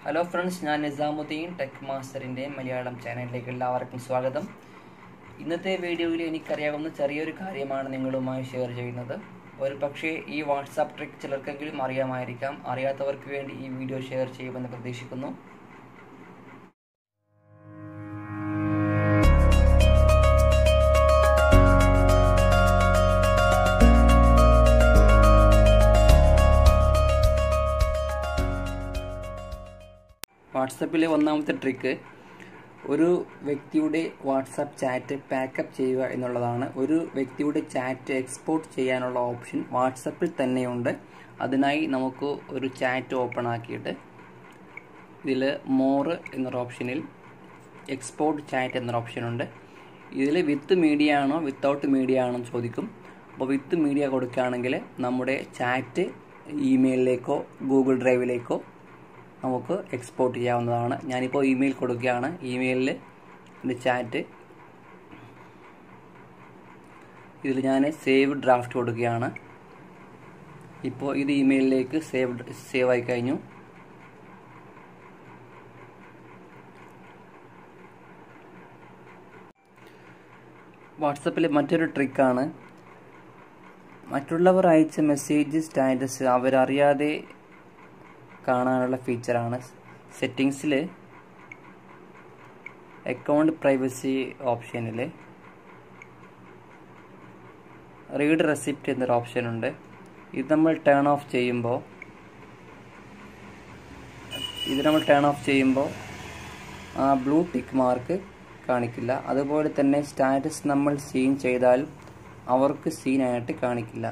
hello friends ഞാൻ Nizamuddin tech മാസ്റ്ററിൻ്റെ Malayalam ചാനലിലേക്ക് എല്ലാവർക്കും സ്വാഗതം ഇന്നത്തെ വീഡിയോയിൽ എനിക്കറിയാവുന്ന ചെറിയൊരു കാര്യമാണ് നിങ്ങളുമായി ഷെയർ ചെയ്യുന്നത് ഒരു പക്ഷേ ഈ വാട്സാപ്പ് ട്രിക്ക് ചിലർക്കെങ്കിലും അറിയാമായിരിക്കാം അറിയാത്തവർക്ക് വേണ്ടി ഈ വീഡിയോ ഷെയർ ചെയ്യുമെന്ന് പ്രതീക്ഷിക്കുന്നു വാട്സപ്പിലെ ഒന്നാമത്തെ ട്രിക്ക് ഒരു വ്യക്തിയുടെ വാട്സാപ്പ് ചാറ്റ് പാക്കപ്പ് ചെയ്യുക എന്നുള്ളതാണ് ഒരു വ്യക്തിയുടെ ചാറ്റ് എക്സ്പോർട്ട് ചെയ്യാനുള്ള ഓപ്ഷൻ വാട്സപ്പിൽ തന്നെയുണ്ട് അതിനായി നമുക്ക് ഒരു ചാറ്റ് ഓപ്പൺ ആക്കിയിട്ട് ഇതിൽ മോർ എന്നൊരു ഓപ്ഷനിൽ എക്സ്പോർട്ട് ചാറ്റ് എന്നൊരു ഓപ്ഷനുണ്ട് ഇതിൽ വിത്ത് മീഡിയ ആണോ വിത്തൗട്ട് മീഡിയ ആണോ എന്ന് ചോദിക്കും അപ്പോൾ വിത്ത് മീഡിയ കൊടുക്കുകയാണെങ്കിൽ നമ്മുടെ ചാറ്റ് ഇമെയിലിലേക്കോ ഗൂഗിൾ ഡ്രൈവിലേക്കോ നമുക്ക് എക്സ്പോർട്ട് ചെയ്യാവുന്നതാണ് ഞാനിപ്പോൾ ഇമെയിൽ കൊടുക്കുകയാണ് ഇമെയിലിൽ എൻ്റെ ചാറ്റ് ഇതിൽ ഞാൻ സേവ് ഡ്രാഫ്റ്റ് കൊടുക്കുകയാണ് ഇപ്പോൾ ഇത് ഇമെയിലിലേക്ക് സേവ് സേവ് ആയി കഴിഞ്ഞു വാട്സപ്പിലെ മറ്റൊരു ട്രിക്കാണ് മറ്റുള്ളവർ അയച്ച മെസ്സേജ് സ്റ്റാറ്റസ് അവരറിയാതെ കാണാനുള്ള ഫീച്ചറാണ് സെറ്റിങ്സിൽ അക്കൗണ്ട് പ്രൈവസി ഓപ്ഷനിൽ റീഡ് റെസിപ്റ്റ് എന്നൊരു ഓപ്ഷനുണ്ട് ഇത് നമ്മൾ ടേൺ ഓഫ് ചെയ്യുമ്പോൾ ഇത് നമ്മൾ ടേൺ ഓഫ് ചെയ്യുമ്പോൾ ആ ബ്ലൂ ടിക്ക് മാർക്ക് കാണിക്കില്ല അതുപോലെ തന്നെ സ്റ്റാറ്റസ് നമ്മൾ സീൻ ചെയ്താൽ അവർക്ക് സീനായിട്ട് കാണിക്കില്ല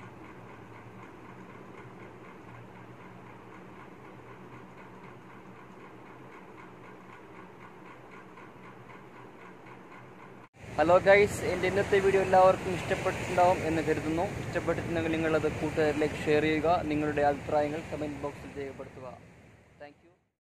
ഹലോ ഗൈസ് എൻ്റെ ഇന്നത്തെ വീഡിയോ എല്ലാവർക്കും ഇഷ്ടപ്പെട്ടിട്ടുണ്ടാവും എന്ന് കരുതുന്നു ഇഷ്ടപ്പെട്ടിട്ടുണ്ടെങ്കിൽ നിങ്ങളത് കൂട്ടുകാരിലേക്ക് ഷെയർ ചെയ്യുക നിങ്ങളുടെ അഭിപ്രായങ്ങൾ കമൻറ്റ് ബോക്സിൽ രേഖപ്പെടുത്തുക